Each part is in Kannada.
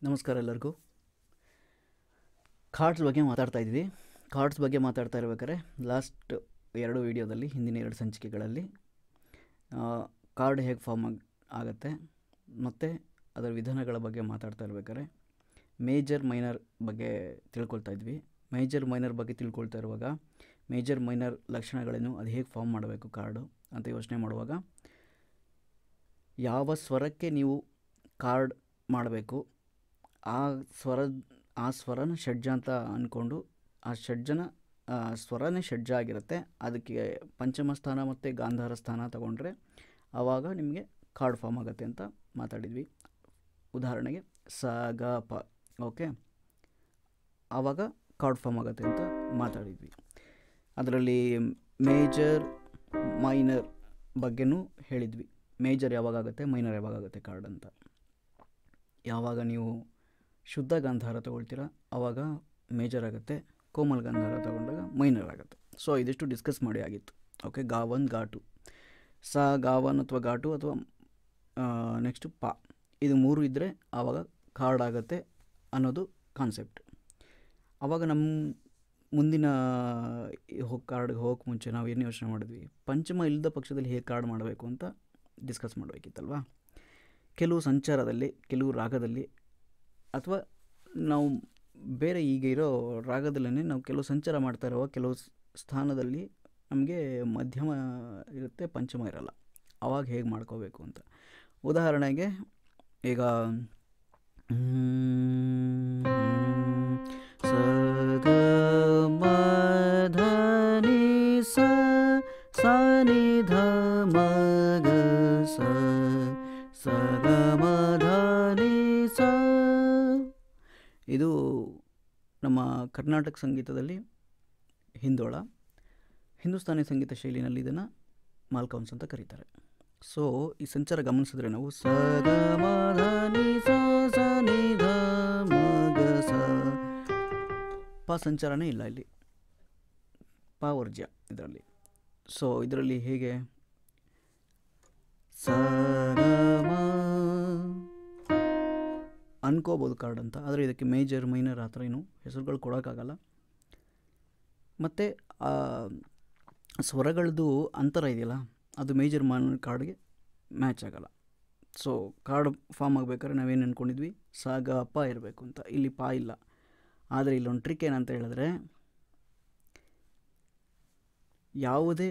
ನಮಸ್ಕಾರ ಎಲ್ಲರಿಗೂ ಕಾರ್ಡ್ಸ್ ಬಗ್ಗೆ ಮಾತಾಡ್ತಾ ಇದ್ವಿ ಕಾರ್ಡ್ಸ್ ಬಗ್ಗೆ ಮಾತಾಡ್ತಾ ಇರ್ಬೇಕಾದ್ರೆ ಲಾಸ್ಟ್ ಎರಡು ವೀಡಿಯೋದಲ್ಲಿ ಹಿಂದಿನ ಎರಡು ಸಂಚಿಕೆಗಳಲ್ಲಿ ಕಾರ್ಡ್ ಹೇಗೆ ಫಾರ್ಮ್ ಆಗ್ ಆಗುತ್ತೆ ಮತ್ತು ಅದರ ವಿಧಾನಗಳ ಬಗ್ಗೆ ಮಾತಾಡ್ತಾ ಇರ್ಬೇಕಾದ್ರೆ ಮೇಜರ್ ಮೈನರ್ ಬಗ್ಗೆ ತಿಳ್ಕೊಳ್ತಾ ಇದ್ವಿ ಮೇಜರ್ ಮೈನರ್ ಬಗ್ಗೆ ತಿಳ್ಕೊಳ್ತಾ ಇರುವಾಗ ಮೇಜರ್ ಮೈನರ್ ಲಕ್ಷಣಗಳೇನು ಅದು ಹೇಗೆ ಫಾರ್ಮ್ ಮಾಡಬೇಕು ಕಾರ್ಡು ಅಂತ ಯೋಚನೆ ಮಾಡುವಾಗ ಯಾವ ಸ್ವರಕ್ಕೆ ನೀವು ಕಾರ್ಡ್ ಮಾಡಬೇಕು ಆ ಸ್ವರ ಆ ಸ್ವರನ ಷಡ್ಜ ಅಂತ ಅಂದ್ಕೊಂಡು ಆ ಷಡ್ಜನ ಆ ಸ್ವರನೇ ಷಡ್ಜ ಆಗಿರುತ್ತೆ ಅದಕ್ಕೆ ಪಂಚಮ ಸ್ಥಾನ ಮತ್ತು ಗಾಂಧಾರ ಸ್ಥಾನ ತಗೊಂಡ್ರೆ ಆವಾಗ ನಿಮಗೆ ಕಾರ್ಡ್ ಫಾರ್ಮ್ ಆಗುತ್ತೆ ಅಂತ ಮಾತಾಡಿದ್ವಿ ಉದಾಹರಣೆಗೆ ಸ ಗ ಪ ಓಕೆ ಆವಾಗ ಕಾರ್ಡ್ ಫಾರ್ಮ್ ಆಗುತ್ತೆ ಅಂತ ಮಾತಾಡಿದ್ವಿ ಅದರಲ್ಲಿ ಮೇಜರ್ ಮೈನರ್ ಬಗ್ಗೆನೂ ಹೇಳಿದ್ವಿ ಮೇಜರ್ ಯಾವಾಗ ಆಗುತ್ತೆ ಮೈನರ್ ಯಾವಾಗ ಆಗುತ್ತೆ ಕಾರ್ಡ್ ಅಂತ ಯಾವಾಗ ನೀವು ಶುದ್ಧ ಗಾಂಧಾರ ತೊಗೊಳ್ತೀರಾ ಆವಾಗ ಮೇಜರ್ ಆಗುತ್ತೆ ಕೋಮಲ್ ಗಾಂಧಾರ ತೊಗೊಂಡಾಗ ಮೈನರ್ ಆಗುತ್ತೆ ಸೊ ಇದಿಷ್ಟು ಡಿಸ್ಕಸ್ ಮಾಡಿ ಆಗಿತ್ತು ಓಕೆ ಗಾ ಒನ್ ಗಾ ಟು ಸ ಗಾ ಒನ್ ಅಥವಾ ಗಾ ಟು ಅಥವಾ ನೆಕ್ಸ್ಟು ಪಾ ಇದು ಮೂರು ಇದ್ದರೆ ಆವಾಗ ಕಾರ್ಡ್ ಆಗುತ್ತೆ ಅನ್ನೋದು ಕಾನ್ಸೆಪ್ಟ್ ಆವಾಗ ನಮ್ಮ ಮುಂದಿನ ಹೋಗಿ ಕಾರ್ಡ್ಗೆ ಹೋಗೋಕ್ಕೆ ಮುಂಚೆ ನಾವು ಏನು ಯೋಚನೆ ಮಾಡಿದ್ವಿ ಪಂಚಮ ಇಲ್ಲದ ಪಕ್ಷದಲ್ಲಿ ಹೇಗೆ ಕಾರ್ಡ್ ಮಾಡಬೇಕು ಅಂತ ಡಿಸ್ಕಸ್ ಮಾಡಬೇಕಿತ್ತಲ್ವಾ ಕೆಲವು ಸಂಚಾರದಲ್ಲಿ ಕೆಲವು ರಾಗದಲ್ಲಿ ಅಥವಾ ನಾವು ಬೇರೆ ಈಗ ಇರೋ ರಾಗದಲ್ಲೇ ನಾವು ಕೆಲವು ಸಂಚಾರ ಮಾಡ್ತಾ ಇರುವ ಕೆಲವು ಸ್ಥಾನದಲ್ಲಿ ನಮಗೆ ಮಧ್ಯಮ ಇರುತ್ತೆ ಪಂಚಮ ಇರಲ್ಲ ಆವಾಗ ಹೇಗೆ ಮಾಡ್ಕೋಬೇಕು ಅಂತ ಉದಾಹರಣೆಗೆ ಈಗ ಸ ಗ ಮ ಧ ನಿ ಸ ಸ ನಿ ಧ ಮ ಗ ಸ ಸ ಗ ಮ ಧ ನಿ ಸ ಇದು ನಮ್ಮ ಕರ್ನಾಟಕ ಸಂಗೀತದಲ್ಲಿ ಹಿಂದೋಳ ಹಿಂದೂಸ್ತಾನಿ ಸಂಗೀತ ಶೈಲಿನಲ್ಲಿ ಇದನ್ನು ಮಾಲ್ಕೌನ್ಸ್ ಅಂತ ಕರೀತಾರೆ ಸೊ ಈ ಸಂಚಾರ ಗಮನಿಸಿದ್ರೆ ನಾವು ಸ ಗ ಮ ಧ ನಿ ಸ ಸ ನಿ ಧ ಮ ಗ ಸ ಪ ಸಂಚಾರನೇ ಇಲ್ಲ ಇಲ್ಲಿ ಪ ವರ್ಜ್ಯ ಇದರಲ್ಲಿ ಸೊ ಇದರಲ್ಲಿ ಹೇಗೆ ಸ ಗ ಮ ಅನ್ಕೋಬೋದು ಕಾರ್ಡ್ ಅಂತ ಆದರೆ ಇದಕ್ಕೆ ಮೇಜರ್ ಮೈನರ್ ಆ ಥರ ಏನು ಹೆಸರುಗಳು ಕೊಡೋಕ್ಕಾಗಲ್ಲ ಮತ್ತು ಸ್ವರಗಳದ್ದು ಅಂತರ ಇದೆಯಲ್ಲ ಅದು ಮೇಜರ್ ಮೈನರ್ ಕಾರ್ಡ್ಗೆ ಮ್ಯಾಚ್ ಆಗಲ್ಲ ಸೊ ಕಾರ್ಡ್ ಫಾರ್ಮ್ ಆಗಬೇಕಾದ್ರೆ ನಾವೇನು ಅಂದ್ಕೊಂಡಿದ್ವಿ ಸ ಗ ಪ ಇರಬೇಕು ಅಂತ ಇಲ್ಲಿ ಪಾ ಇಲ್ಲ ಆದರೆ ಇಲ್ಲೊಂದು ಟ್ರಿಕ್ ಏನಂತ ಹೇಳಿದ್ರೆ ಯಾವುದೇ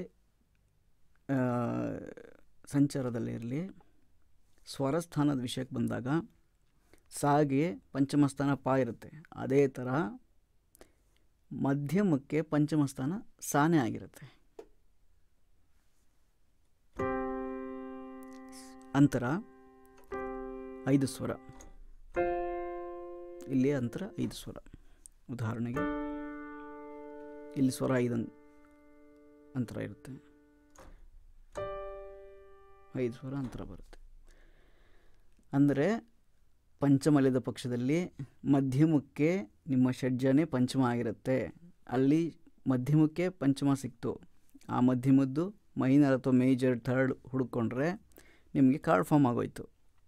ಸಂಚಾರದಲ್ಲಿರಲಿ ಸ್ವರಸ್ಥಾನದ ವಿಷಯಕ್ಕೆ ಬಂದಾಗ ಸಾಗೆ ಪಂಚಮ ಸ್ಥಾನ ಪಾ ಇರುತ್ತೆ ಅದೇ ಥರ ಮಧ್ಯಮಕ್ಕೆ ಪಂಚಮ ಸ್ಥಾನ ಸಾನೆ ಆಗಿರುತ್ತೆ ಅಂತರ ಐದು ಸ್ವರ ಇಲ್ಲಿ ಅಂತರ ಐದು ಸ್ವರ ಉದಾಹರಣೆಗೆ ಇಲ್ಲಿ ಸ್ವರ ಐದು ಅಂತರ ಇರುತ್ತೆ ಐದು ಸ್ವರ ಅಂತರ ಬರುತ್ತೆ ಅಂದರೆ ಪಂಚಮಲದ ಪಕ್ಷದಲ್ಲಿ ಮಧ್ಯಮಕ್ಕೆ ನಿಮ್ಮ ಷಡ್ಜನೆ ಪಂಚಮ ಆಗಿರುತ್ತೆ ಅಲ್ಲಿ ಮಧ್ಯಮಕ್ಕೆ ಪಂಚಮ ಸಿಕ್ತು ಆ ಮಧ್ಯಮದ್ದು ಮೈನರ್ ಅಥವಾ ಮೇಜರ್ ಥರ್ಡ್ ಹುಡುಕೊಂಡ್ರೆ ನಿಮಗೆ ಕಾರ್ಡ್ ಫಾರ್ಮ್ ಆಗೋಯ್ತು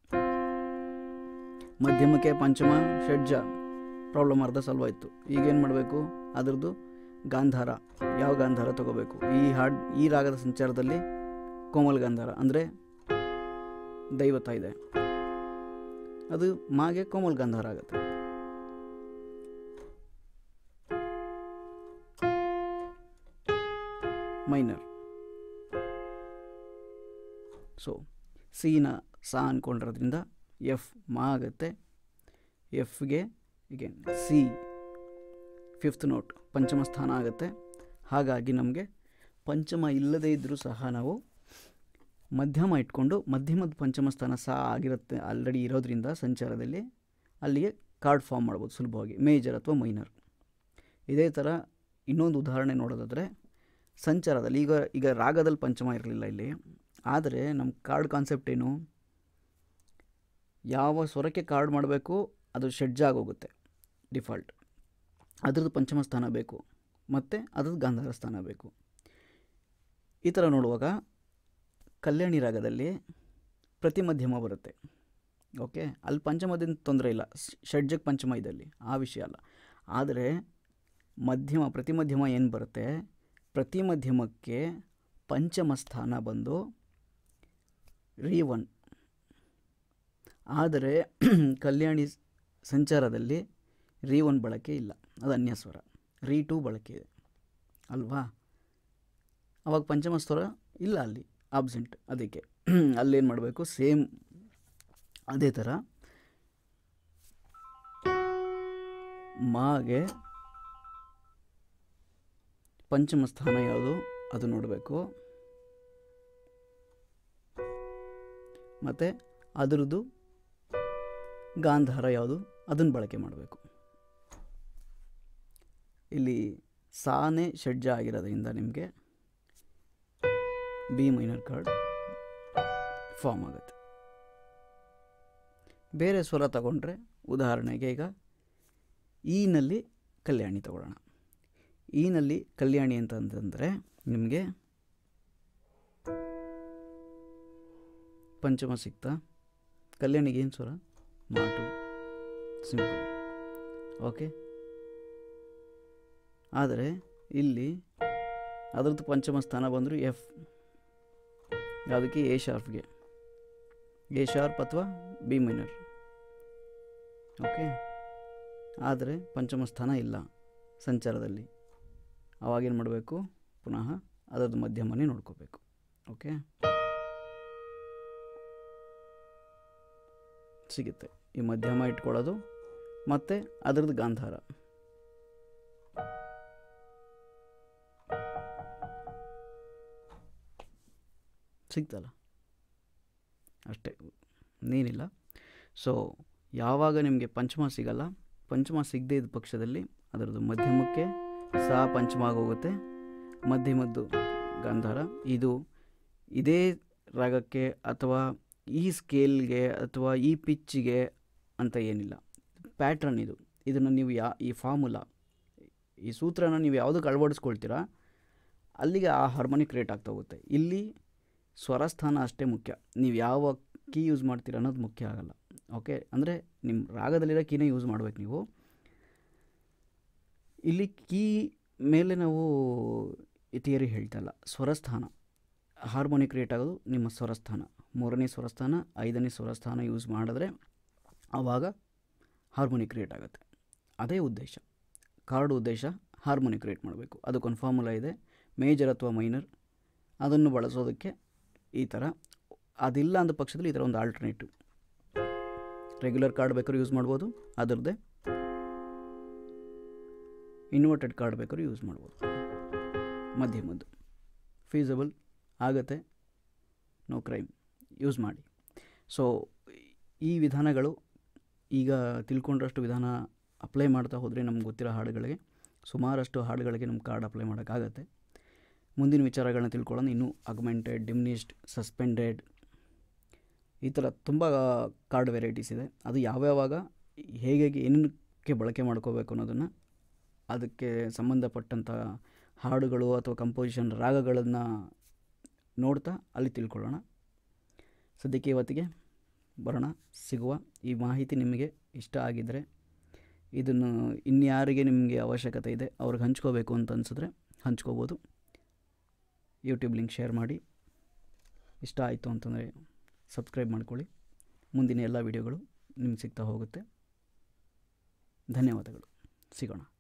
ಮಧ್ಯಮಕ್ಕೆ ಪಂಚಮ ಷಡ್ಜ ಪ್ರಾಬ್ಲಮ್ ಅರ್ಧ ಸಾಲ್ವ್ ಆಯಿತು ಈಗೇನು ಮಾಡಬೇಕು ಅದರದ್ದು ಗಾಂಧಾರ ಯಾವ ಗಾಂಧಾರ ತಗೋಬೇಕು ಈ ಹಾಡ್ ಈ ರಾಗದ ಸಂಚಾರದಲ್ಲಿ ಕೋಮಲ್ ಗಾಂಧಾರ ಅಂದರೆ ದೈವತ ಇದೆ ಅದು ಮಾಗೆ ಕೋಮಲ್ ಗಂಧಾರ ಆಗುತ್ತೆ ಮೈನರ್ ಸೊ ಸಿನ ಸಾ ಅಂದ್ಕೊಂಡಿರೋದ್ರಿಂದ ಎಫ್ ಮಾ ಆಗುತ್ತೆ ಎಫ್ಗೆ ಈಗ ಸಿ ಫಿಫ್ತ್ ನೋಟ್ ಪಂಚಮ ಸ್ಥಾನ ಆಗುತ್ತೆ ಹಾಗಾಗಿ ನಮಗೆ ಪಂಚಮ ಇಲ್ಲದೇ ಇದ್ದರೂ ಸಹ ನಾವು ಮಧ್ಯಮ ಇಟ್ಕೊಂಡು ಮಧ್ಯಮದ ಪಂಚಮ ಸ್ಥಾನ ಸಹ ಆಗಿರುತ್ತೆ ಆಲ್ರೆಡಿ ಇರೋದ್ರಿಂದ ಸಂಚಾರದಲ್ಲಿ ಅಲ್ಲಿಗೆ ಕಾರ್ಡ್ ಫಾರ್ಮ್ ಮಾಡ್ಬೋದು ಸುಲಭವಾಗಿ ಮೇಜರ್ ಅಥವಾ ಮೈನರ್ ಇದೇ ಥರ ಇನ್ನೊಂದು ಉದಾಹರಣೆ ನೋಡೋದಾದರೆ ಸಂಚಾರದಲ್ಲಿ ಈಗ ಈಗ ರಾಗದಲ್ಲಿ ಪಂಚಮ ಇರಲಿಲ್ಲ ಇಲ್ಲಿ ಆದರೆ ನಮ್ಮ ಕಾರ್ಡ್ ಕಾನ್ಸೆಪ್ಟ್ ಏನು ಯಾವ ಸ್ವರಕ್ಕೆ ಕಾರ್ಡ್ ಮಾಡಬೇಕು ಅದು ಷಡ್ಜ ಆಗೋಗುತ್ತೆ ಡಿಫಾಲ್ಟ್ ಅದ್ರದ್ದು ಪಂಚಮ ಸ್ಥಾನ ಬೇಕು ಮತ್ತು ಅದ್ರದ್ದು ಗಾಂಧಾರ ಸ್ಥಾನ ಬೇಕು ಈ ಥರ ನೋಡುವಾಗ ಕಲ್ಯಾಣಿ ರಾಗದಲ್ಲಿ ಪ್ರತಿ ಮಧ್ಯಮ ಬರುತ್ತೆ ಓಕೆ ಅಲ್ಲಿ ಪಂಚಮದಿಂದ ತೊಂದರೆ ಇಲ್ಲ ಷ್- ಷಡ್ಜಕ್ಕೆ ಪಂಚಮ ಇದೆ ಅಲ್ಲಿ ಆ ವಿಷಯ ಅಲ್ಲ ಆದರೆ ಮಧ್ಯಮ ಪ್ರತಿ ಮಧ್ಯಮ ಏನು ಬರುತ್ತೆ ಪ್ರತಿ ಮಧ್ಯಮಕ್ಕೆ ಪಂಚಮ ಸ್ಥಾನ ಬಂದು ರೀ ಒನ್ ಆದರೆ ಕಲ್ಯಾಣಿ ಸ್- ಸಂಚಾರದಲ್ಲಿ ರೀ ಒನ್ ಬಳಕೆ ಇಲ್ಲ ಅದು ಅನ್ಯಸ್ವರ ರೀ ಟು ಬಳಕೆ ಇದೆ ಅಲ್ವಾ ಅವಾಗ ಪಂಚಮ ಸ್ವರ ಇಲ್ಲ ಅಲ್ಲಿ ಆಬ್ಸೆಂಟ್ ಅದಕ್ಕೆ ಅಲ್ಲೇನು ಮಾಡಬೇಕು ಸೇಮ್ ಅದೇ ಥರ ಮಾಗೆ ಪಂಚಮ ಸ್ಥಾನ ಯಾವುದು ಅದು ನೋಡಬೇಕು ಮತ್ತು ಅದರದ್ದು ಗಾಂಧಾರ ಯಾವುದು ಅದನ್ನು ಬಳಕೆ ಮಾಡಬೇಕು ಇಲ್ಲಿ ಸಾನೆ ಷಡ್ಜ ಆಗಿರೋದ್ರಿಂದ ನಿಮಗೆ ಬಿ ಮೈನರ್ ಕಾರ್ಡ್ ಫಾರ್ಮ್ ಆಗುತ್ತೆ ಬೇರೆ ಸ್ವರ ತಗೊಂಡ್ರೆ ಉದಾಹರಣೆಗೆ ಈಗ ಈನಲ್ಲಿ ಕಲ್ಯಾಣಿ ತಗೊಳ್ಳೋಣ ಈನಲ್ಲಿ ಕಲ್ಯಾಣಿ ಅಂತಂತಂದರೆ ನಿಮಗೆ ಪಂಚಮ ಸಿಕ್ತಾ ಕಲ್ಯಾಣಿಗೆ ಏನು ಸ್ವರ ಮಾಟು ಸಿಂಪಲ್ ಓಕೆ ಆದರೆ ಇಲ್ಲಿ ಅದರದ್ದು ಪಂಚಮ ಸ್ಥಾನ ಬಂದರೂ ಎಫ್ ಯಾವುದಕ್ಕೆ ಎ ಶಾರ್ಪ್ಗೆ ಎ ಶಾರ್ಪ್ ಅಥವಾ ಬಿ ಮೈನರ್ ಓಕೆ ಆದರೆ ಪಂಚಮ ಸ್ಥಾನ ಇಲ್ಲ ಸಂಚಾರದಲ್ಲಿ ಅವಾಗೇನು ಮಾಡಬೇಕು ಪುನಃ ಅದರದ್ದು ಮಧ್ಯಮನೇ ನೋಡ್ಕೋಬೇಕು ಓಕೆ ಸಿಗುತ್ತೆ ಈ ಮಧ್ಯಮ ಇಟ್ಕೊಳ್ಳೋದು ಮತ್ತು ಅದರದ್ದು ಗಾಂಧಾರ ಸಿಗ್ತಲ್ಲ ಅಷ್ಟೇ ನೀನಿಲ್ಲ ಸೊ ಯಾವಾಗ ನಿಮಗೆ ಪಂಚಮ ಸಿಗಲ್ಲ ಪಂಚಮ ಸಿಗದೇ ಇದ್ದ ಪಕ್ಷದಲ್ಲಿ ಅದರದ್ದು ಮಧ್ಯಮಕ್ಕೆ ಸಹ ಪಂಚಮ ಆಗೋಗುತ್ತೆ ಮಧ್ಯಮದ್ದು ಗಾಂಧಾರ ಇದು ಇದೇ ರಾಗಕ್ಕೆ ಅಥವಾ ಈ ಸ್ಕೇಲ್ಗೆ ಅಥವಾ ಈ ಪಿಚ್ಚಿಗೆ ಅಂತ ಏನಿಲ್ಲ ಪ್ಯಾಟ್ರನ್ ಇದು ಇದನ್ನು ನೀವು ಯಾ ಈ ಫಾರ್ಮುಲಾ ಈ ಸೂತ್ರನ ನೀವು ಯಾವುದಕ್ಕೆ ಅಳವಡಿಸ್ಕೊಳ್ತೀರಾ ಅಲ್ಲಿಗೆ ಆ ಹಾರ್ಮೋನಿ ಕ್ರಿಯೇಟ್ ಆಗ್ತಾ ಹೋಗುತ್ತೆ ಇಲ್ಲಿ ಸ್ವರಸ್ಥಾನ ಅಷ್ಟೇ ಮುಖ್ಯ ನೀವು ಯಾವ ಕೀ ಯೂಸ್ ಮಾಡ್ತೀರ ಅನ್ನೋದು ಮುಖ್ಯ ಆಗಲ್ಲ ಓಕೆ ಅಂದರೆ ನಿಮ್ಮ ರಾಗದಲ್ಲಿರೋ ಕೀನೇ ಯೂಸ್ ಮಾಡ್ಬೇಕು ನೀವು ಇಲ್ಲಿ ಕೀ ಮೇಲೆ ನಾವು ಈ ಥಿಯರಿ ಹೇಳ್ತಾ ಇಲ್ಲ ಸ್ವರಸ್ಥಾನ ಹಾರ್ಮೋನಿ ಕ್ರಿಯೇಟ್ ಆಗೋದು ನಿಮ್ಮ ಸ್ವರಸ್ಥಾನ ಮೂರನೇ ಸ್ವರಸ್ಥಾನ ಐದನೇ ಸ್ವರಸ್ಥಾನ ಯೂಸ್ ಮಾಡಿದ್ರೆ ಆವಾಗ ಹಾರ್ಮೋನಿ ಕ್ರಿಯೇಟ್ ಆಗುತ್ತೆ ಅದೇ ಉದ್ದೇಶ ಕಾರ್ಡ್ ಉದ್ದೇಶ ಹಾರ್ಮೋನಿ ಕ್ರಿಯೇಟ್ ಮಾಡಬೇಕು ಅದಕ್ಕೊಂದು ಫಾರ್ಮುಲಾ ಇದೆ ಮೇಜರ್ ಅಥವಾ ಮೈನರ್ ಅದನ್ನು ಬಳಸೋದಕ್ಕೆ ಈ ಥರ ಅದಿಲ್ಲ ಅಂದ ಪಕ್ಷದಲ್ಲಿ ಈ ಥರ ಒಂದು ಆಲ್ಟರ್ನೇಟಿವ್ ರೆಗ್ಯುಲರ್ ಕಾರ್ಡ್ ಬೇಕಾದ್ರೂ ಯೂಸ್ ಮಾಡ್ಬೋದು ಅದರದ್ದೇ ಇನ್ವರ್ಟೆಡ್ ಕಾರ್ಡ್ ಬೇಕಾದ್ರೂ ಯೂಸ್ ಮಾಡ್ಬೋದು ಮಧ್ಯಮದ್ದು ಫೀಸಬಲ್ ಆಗುತ್ತೆ ನೋ ಕ್ರೈಮ್ ಯೂಸ್ ಮಾಡಿ ಸೊ ಈ ವಿಧಾನಗಳು ಈಗ ತಿಳ್ಕೊಂಡ್ರಷ್ಟು ವಿಧಾನ ಅಪ್ಲೈ ಮಾಡ್ತಾ ಹೋದರೆ ನಮ್ಗೆ ಗೊತ್ತಿರೋ ಹಾಡುಗಳಿಗೆ ಸುಮಾರಷ್ಟು ಹಾಡುಗಳಿಗೆ ನಮ್ಮ ಕಾರ್ಡ್ ಅಪ್ಲೈ ಮಾಡೋಕ್ಕಾಗತ್ತೆ ಮುಂದಿನ ವಿಚಾರಗಳನ್ನ ತಿಳ್ಕೊಳ್ಳೋಣ ಇನ್ನೂ ಅಗ್ಮೆಂಟೆಡ್ ಡಿಮ್ನಿಷ್ಡ್ ಸಸ್ಪೆಂಡೆಡ್ ಈ ಥರ ತುಂಬ ಕಾರ್ಡ್ ವೆರೈಟೀಸ್ ಇದೆ ಅದು ಯಾವ್ಯಾವಾಗ ಹೇಗೆ ಏನಕ್ಕೆ ಬಳಕೆ ಮಾಡ್ಕೋಬೇಕು ಅನ್ನೋದನ್ನು ಅದಕ್ಕೆ ಸಂಬಂಧಪಟ್ಟಂಥ ಹಾಡುಗಳು ಅಥವಾ ಕಂಪೋಸಿಷನ್ ರಾಗಗಳನ್ನು ನೋಡ್ತಾ ಅಲ್ಲಿ ತಿಳ್ಕೊಳ್ಳೋಣ ಸದ್ಯಕ್ಕೆ ಇವತ್ತಿಗೆ ಬರೋಣ ಸಿಗುವ ಈ ಮಾಹಿತಿ ನಿಮಗೆ ಇಷ್ಟ ಆಗಿದ್ದರೆ ಇದನ್ನು ಇನ್ಯಾರಿಗೆ ನಿಮಗೆ ಅವಶ್ಯಕತೆ ಇದೆ ಅವ್ರಿಗೆ ಹಂಚ್ಕೋಬೇಕು ಅಂತ ಅನಿಸಿದ್ರೆ ಹಂಚ್ಕೋಬೋದು ಯೂಟ್ಯೂಬ್ ಲಿಂಕ್ ಶೇರ್ ಮಾಡಿ ಇಷ್ಟ ಆಯಿತು ಅಂತಂದರೆ ಸಬ್ಸ್ಕ್ರೈಬ್ ಮಾಡ್ಕೊಳ್ಳಿ ಮುಂದಿನ ಎಲ್ಲ ವೀಡಿಯೋಗಳು ನಿಮ್ಗೆ ಸಿಗ್ತಾ ಹೋಗುತ್ತೆ ಧನ್ಯವಾದಗಳು ಸಿಗೋಣ